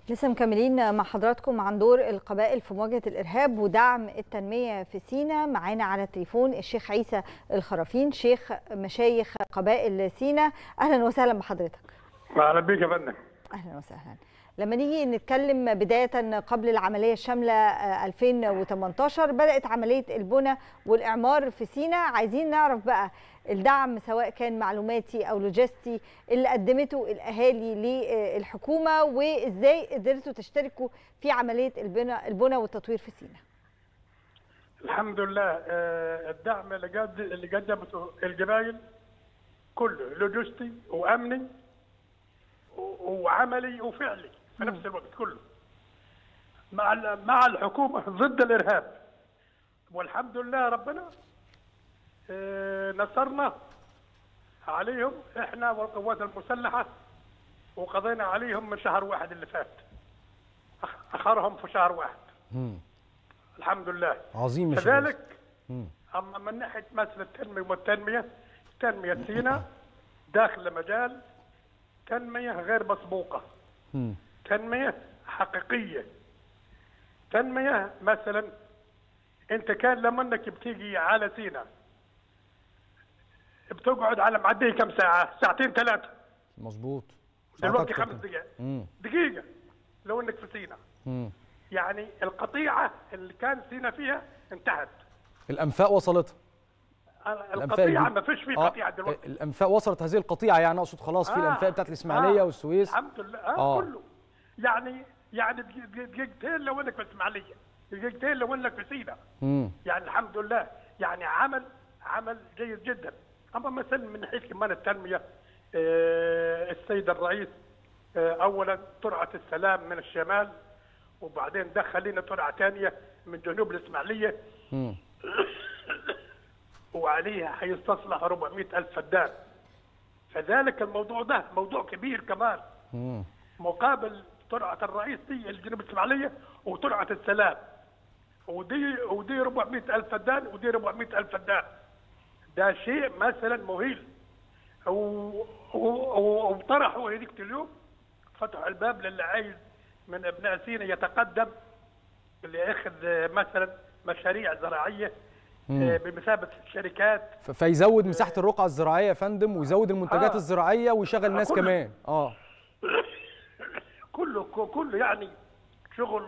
لسه مكملين مع حضراتكم عن دور القبائل في مواجهه الارهاب ودعم التنميه في سينا معانا على التليفون الشيخ عيسى الخرافين شيخ مشايخ قبائل سينا اهلا وسهلا بحضرتك اهلا بيك يا فندم اهلا وسهلا لما نيجي نتكلم بداية قبل العملية الشاملة 2018 بدأت عملية البنى والإعمار في سينا عايزين نعرف بقى الدعم سواء كان معلوماتي أو لوجستي اللي قدمته الأهالي للحكومة وإزاي قدرتوا تشتركوا في عملية البنى, البنى والتطوير في سينا الحمد لله الدعم اللي قد اللي قدمته القبائل كله لوجستي وامني وعملي وفعلي في نفس الوقت كله مع مع الحكومه ضد الارهاب والحمد لله ربنا نصرنا عليهم احنا والقوات المسلحه وقضينا عليهم من شهر واحد اللي فات اخرهم في شهر واحد مم. الحمد لله عظيم يا شيخ كذلك مم. اما من ناحيه مثل التنميه والتنميه تنميه سينا داخل مجال تنميه غير مسبوقه مم. تنميه حقيقيه تنميه مثلا انت كان لما انك بتيجي على سينا بتقعد على معديه كم ساعه؟ ساعتين ثلاثه مظبوط دلوقتي أكتر خمس كمان. دقائق مم. دقيقه لو انك في سينا مم. يعني القطيعه اللي كان سينا فيها انتهت الانفاق وصلتها القطيعه ما فيش فيه آه، قطيعه دلوقتي الانفاق وصلت هذه القطيعه يعني اقصد خلاص في آه، الانفاق بتاعت الاسماعيليه آه، والسويس الحمد لله آه, آه. آه. كله يعني يعني دقي- دقيقتين لو انك في الاسماعيليه دقيقتين لو انك في سينا مم. يعني الحمد لله يعني عمل عمل جيد جدا اما مثلا من حيث كمان التنميه آه السيد الرئيس آه اولا ترعه السلام من الشمال وبعدين دخل لنا ترعه ثانيه من جنوب الاسماعيليه مم. وعليها حيستصلح 400 ألف فدان فذلك الموضوع ده موضوع كبير كمان مم. مقابل ترعة الرئيس دي الجنوب الإسماعيلية وترعة السلام ودي ودي 400 ألف فدان ودي 400 ألف فدان ده شيء مثلا مهيل و- و- وطرحوا هذيك اليوم فتحوا الباب للي عايز من ابناء سينا يتقدم اللي ياخذ مثلا مشاريع زراعيه مم. بمثابه الشركات ف- فيزود مساحه الرقعه الزراعيه يا فندم ويزود المنتجات آه. الزراعيه ويشغل ناس كله. كمان اه كله كله يعني شغل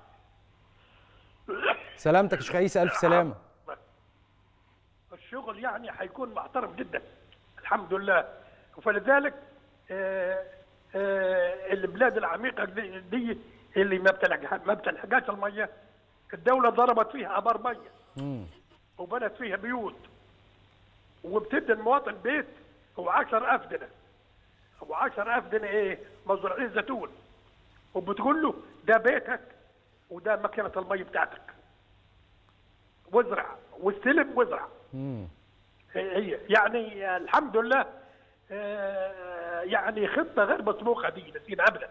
سلامتك يا شيخ عيسى الف سلامه الشغل يعني حيكون محترم جدا الحمد لله فلذلك آه، آه، البلاد العميقه دي, دي اللي ما بتلحقها ما بتلحقهاش الميه الدوله ضربت فيها ابار ميه مم. وبنت فيها بيوت وبتدي المواطن بيت و10 افدنه و10 افدنه ايه؟ مزرعين زيتون وبتقول له ده بيتك وده مكنه المي بتاعتك وازرع واستلم وازرع مم. هي هي. يعني الحمد لله آه، يعني خطه غير مسبوقه دي نسينا ابدا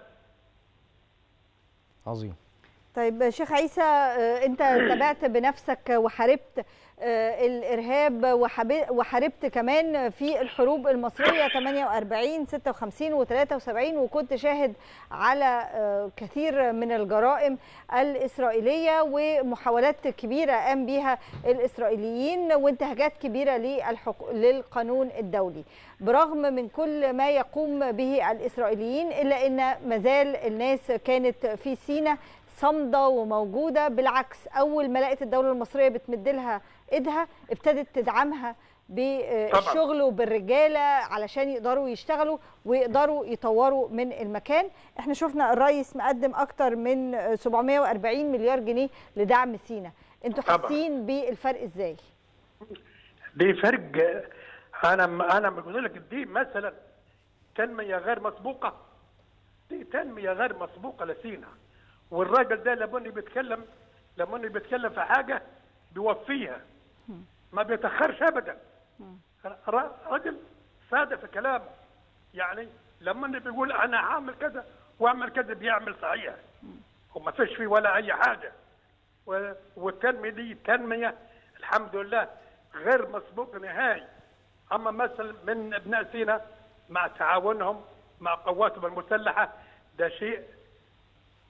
عظيم طيب شيخ عيسى آه، انت تابعت بنفسك وحاربت آه، الارهاب وحب- وحاربت كمان في الحروب المصريه 48 56 و73 وكنت شاهد على آه، كثير من الجرائم الاسرائيليه ومحاولات كبيره قام بها الاسرائيليين وانتهاكات كبيره للحق... للقانون الدولي برغم من كل ما يقوم به الاسرائيليين الا ان مازال الناس كانت في سينا صامده وموجوده بالعكس اول ما لقت الدوله المصريه بتمد لها ايدها ابتدت تدعمها بالشغل وبالرجاله علشان يقدروا يشتغلوا ويقدروا يطوروا من المكان احنا شفنا الرئيس مقدم اكتر من 740 مليار جنيه لدعم سينا انتوا طبعاً. حاسين بالفرق ازاي دي فرق انا انا بقول لك دي مثلا تنميه غير مسبوقه دي تنميه غير مسبوقه لسينا والراجل ده لما انه بيتكلم لما انه بيتكلم في حاجه بيوفيها ما بيتاخرش ابدا ر- راجل صادق في كلامه يعني لما انه بيقول انا هعمل كذا واعمل كذا بيعمل صحيح وما فيش فيه ولا اي حاجه و- والتنميه دي تنميه الحمد لله غير مسبوق نهائي اما مثلا من ابناء سينا مع تعاونهم مع قواتهم المسلحه ده شيء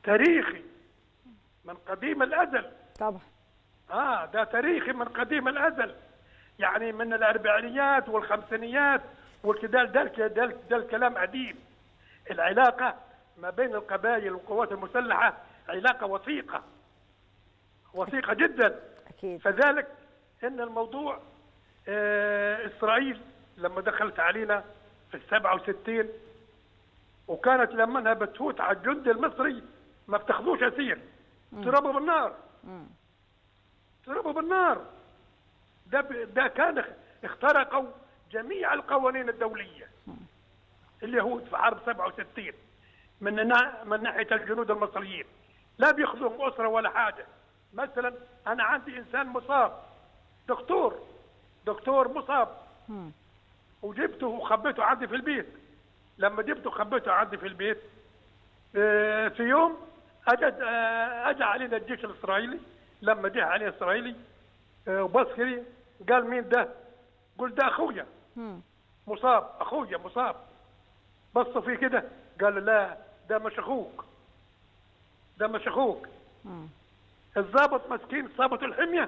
تاريخي من قديم الازل طبعا اه ده تاريخي من قديم الازل يعني من الاربعينيات والخمسينيات والكده ده ده, ده, ده الكلام قديم العلاقه ما بين القبائل والقوات المسلحه علاقه وثيقه وثيقه جدا اكيد فذلك ان الموضوع آه اسرائيل لما دخلت علينا في السبعة وستين وكانت لما انها بتفوت على الجند المصري ما بتاخذوش اسير تضربوا بالنار تضربوا بالنار ده ب- ده كان اخترقوا جميع القوانين الدوليه اليهود في حرب 67 من نا- من ناحيه الجنود المصريين لا بياخذوهم اسره ولا حاجه مثلا انا عندي انسان مصاب دكتور دكتور مصاب وجبته وخبيته عندي في البيت لما جبته وخبيته عندي في البيت آه، في يوم اجى آه، اجى علينا الجيش الاسرائيلي لما جه علينا الاسرائيلي آه، وبص كده قال مين ده؟ قلت ده اخويا مصاب اخويا مصاب بصوا فيه كده قال لا ده مش اخوك ده مش اخوك الضابط مسكين صابته الحميه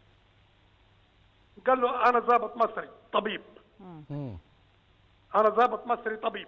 قال له انا ضابط مصري طبيب مم. انا ضابط مصري طبيب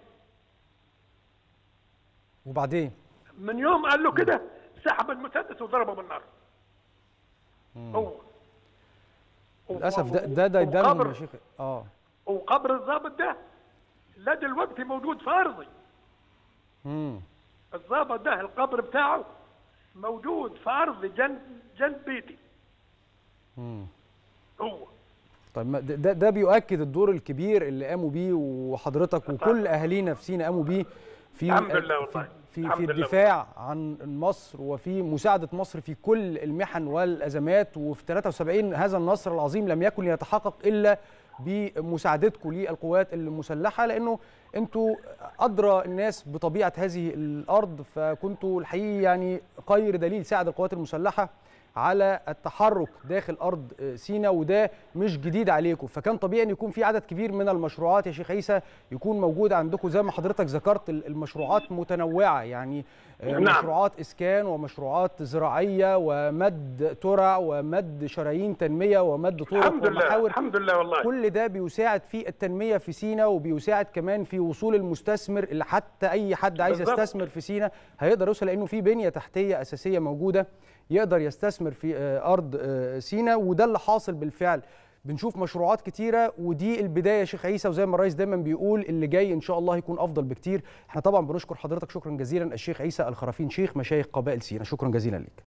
وبعدين من يوم قال له كده سحب المسدس وضربه بالنار هو للاسف ده ده ده يدلهم وقبر يا شيخ اه وقبر الضابط ده لا دلوقتي موجود في ارضي امم الضابط ده القبر بتاعه موجود في ارضي جنب جنب بيتي امم هو طيب ما ده- ده ده بيؤكد الدور الكبير اللي قاموا بيه وحضرتك وكل اهالينا في سينا قاموا بيه في الحمد لله في والله. في, الحمد في لله الدفاع عن مصر وفي مساعده مصر في كل المحن والازمات وفي 73 هذا النصر العظيم لم يكن يتحقق الا بمساعدتكم للقوات المسلحه لانه انتوا ادرى الناس بطبيعه هذه الارض فكنتوا الحقيقي يعني خير دليل ساعد القوات المسلحه على التحرك داخل ارض سينا وده مش جديد عليكم فكان طبيعي ان يكون في عدد كبير من المشروعات يا شيخ عيسى يكون موجود عندكم زي ما حضرتك ذكرت المشروعات متنوعه يعني نعم. مشروعات اسكان ومشروعات زراعيه ومد ترع ومد شرايين تنميه ومد طرق الحمد لله ومحاور الحمد لله والله كل ده بيساعد في التنميه في سينا وبيساعد كمان في وصول المستثمر اللي حتى اي حد عايز بالظبط. يستثمر في سينا هيقدر يوصل لانه في بنيه تحتيه اساسيه موجوده يقدر يستثمر في آه، ارض آه، سينا وده اللي حاصل بالفعل بنشوف مشروعات كتيره ودي البدايه يا شيخ عيسى وزي ما الرئيس دايما بيقول اللي جاي ان شاء الله يكون افضل بكتير احنا طبعا بنشكر حضرتك شكرا جزيلا الشيخ عيسى الخرافين شيخ مشايخ قبائل سينا شكرا جزيلا لك